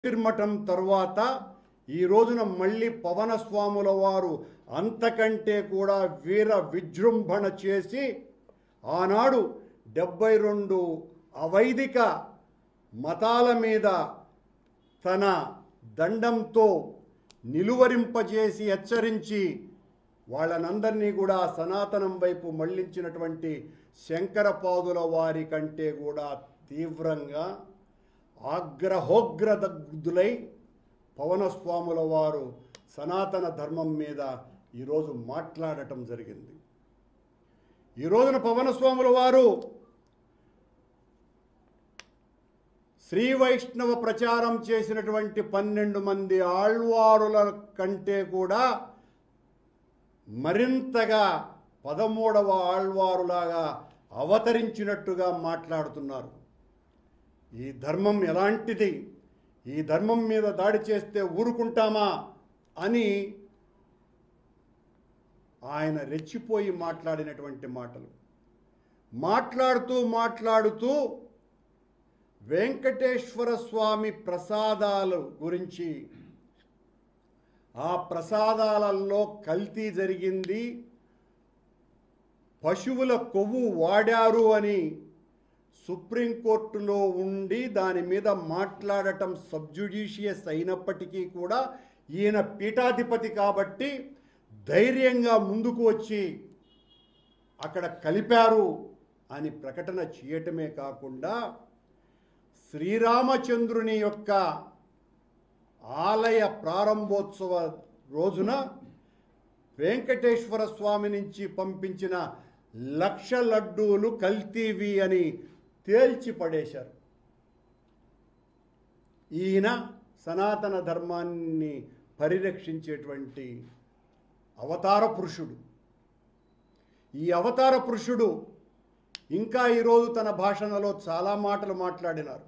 తిర్మటం తరువాత ఈ రోజున మళ్ళీ పవన స్వాముల వారు అంతకంటే కూడా వీర విజృంభణ చేసి ఆనాడు డెబ్బై రెండు అవైదిక మతాల మీద తన దండంతో నిలువరింపజేసి హెచ్చరించి వాళ్ళనందరినీ కూడా సనాతనం వైపు మళ్ళించినటువంటి శంకరపాదుల వారి కంటే కూడా తీవ్రంగా ఆగ్రహోగ్రదగ్ధులై పవనస్వాముల వారు సనాతన ధర్మం మీద ఈరోజు మాట్లాడటం జరిగింది ఈ రోజున పవనస్వాముల వారు శ్రీ వైష్ణవ ప్రచారం చేసినటువంటి పన్నెండు మంది ఆళ్వారుల కంటే కూడా మరింతగా పదమూడవ ఆళ్వారులాగా అవతరించినట్టుగా మాట్లాడుతున్నారు ఈ ధర్మం ఎలాంటిది ఈ ధర్మం మీద దాడి చేస్తే ఊరుకుంటామా అని ఆయన రెచ్చిపోయి మాట్లాడినటువంటి మాటలు మాట్లాడుతూ మాట్లాడుతూ వెంకటేశ్వర స్వామి ప్రసాదాలు గురించి ఆ ప్రసాదాలలో కల్తీ జరిగింది పశువుల కొవ్వు వాడారు అని సుప్రీంకోర్టులో ఉండి దాని మీద మాట్లాడటం సబ్జుడిషియస్ అయినప్పటికీ కూడా ఈయన పీఠాధిపతి కాబట్టి ధైర్యంగా ముందుకు వచ్చి అక్కడ కలిపారు అని ప్రకటన చేయటమే కాకుండా శ్రీరామచంద్రుని యొక్క ఆలయ ప్రారంభోత్సవ రోజున వెంకటేశ్వర స్వామి నుంచి పంపించిన లక్ష లడ్డూలు కల్తీవి అని తేల్చి పడేశారు ఈయన సనాతన ధర్మాన్ని పరిరక్షించేటువంటి అవతార పురుషుడు ఈ అవతార పురుషుడు ఇంకా ఈరోజు తన భాషణలో చాలా మాటలు మాట్లాడినారు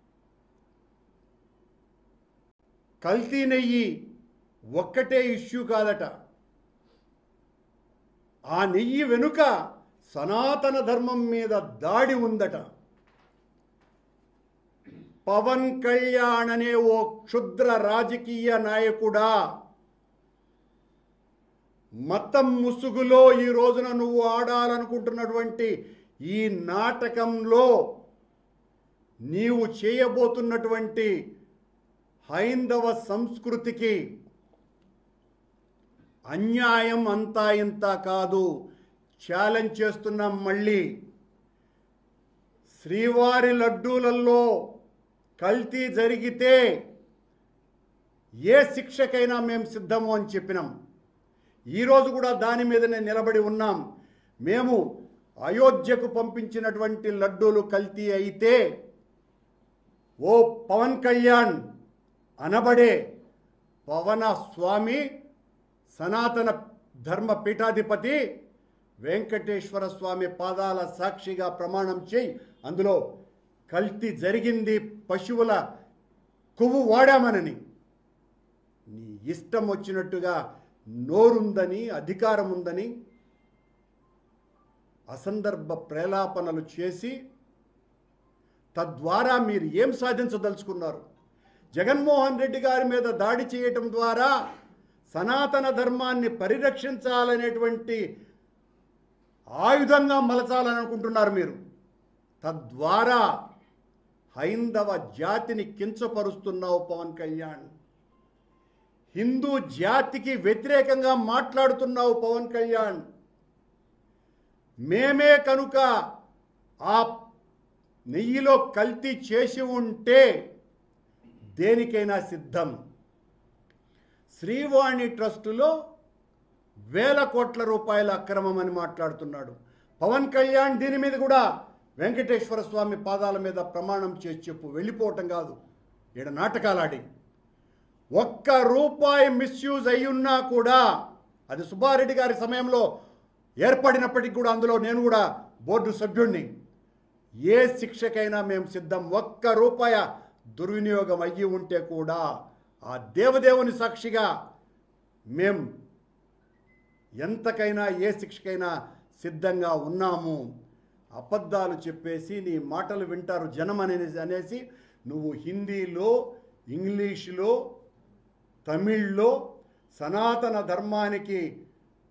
కల్తీ నెయ్యి ఒక్కటే ఇష్యూ కాదట ఆ నెయ్యి వెనుక సనాతన ధర్మం మీద దాడి ఉందట పవన్ కళ్యాణ్ అనే ఓ క్షుద్ర రాజకీయ నాయకుడా మతం ముసుగులో ఈ రోజున నువ్వు ఆడాలనుకుంటున్నటువంటి ఈ నాటకంలో నీవు చేయబోతున్నటువంటి హైందవ సంస్కృతికి అన్యాయం అంతా ఇంత కాదు ఛాలెంజ్ చేస్తున్నాం మళ్ళీ శ్రీవారి లడ్డూలలో కల్తీ జరిగితే ఏ శిక్షకైనా మేము సిద్ధము అని చెప్పినాం ఈరోజు కూడా దాని మీదనే నిలబడి ఉన్నాం మేము అయోధ్యకు పంపించినటువంటి లడ్డూలు కల్తీ అయితే ఓ పవన్ కళ్యాణ్ అనబడే పవన స్వామి సనాతన ధర్మ పీఠాధిపతి వెంకటేశ్వర స్వామి పాదాల సాక్షిగా ప్రమాణం చేయి అందులో కల్తీ జరిగింది పశువుల కొవ్వు వాడామనని నీ ఇష్టం వచ్చినట్టుగా నోరుందని అధికారం ఉందని అసందర్భ ప్రేలాపనలు చేసి తద్వారా మీరు ఏం సాధించదలుచుకున్నారు జగన్మోహన్ రెడ్డి గారి మీద దాడి చేయటం ద్వారా సనాతన ధర్మాన్ని పరిరక్షించాలనేటువంటి ఆయుధంగా మలచాలని అనుకుంటున్నారు మీరు తద్వారా హైందవ జాతిని కించపరుస్తున్నావు పవన్ కళ్యాణ్ హిందూ జాతికి వ్యతిరేకంగా మాట్లాడుతున్నావు పవన్ కళ్యాణ్ మేమే కనుక ఆ నెయ్యిలో కల్తీ చేసి ఉంటే దేనికైనా సిద్ధం శ్రీవాణి ట్రస్టులో వేల కోట్ల రూపాయల అక్రమం అని మాట్లాడుతున్నాడు పవన్ కళ్యాణ్ దీని మీద కూడా వెంకటేశ్వర స్వామి పాదాల మీద ప్రమాణం చేసి చెప్పు వెళ్ళిపోవటం కాదు ఈడ నాటకాలాడి ఒక్క రూపాయి మిస్యూజ్ అయ్యున్నా కూడా అది సుబ్బారెడ్డి గారి సమయంలో ఏర్పడినప్పటికీ కూడా అందులో నేను కూడా బోర్డు సభ్యుణ్ణి ఏ శిక్షకైనా మేము సిద్ధం ఒక్క రూపాయ దుర్వినియోగం అయ్యి ఉంటే కూడా ఆ దేవదేవుని సాక్షిగా మేం ఎంతకైనా ఏ శిక్షకైనా సిద్ధంగా ఉన్నాము అబద్ధాలు చెప్పేసి నీ మాటలు వింటారు జనం అనేసి అనేసి నువ్వు హిందీలో ఇంగ్లీషులో తమిళ్లో సనాతన ధర్మానికి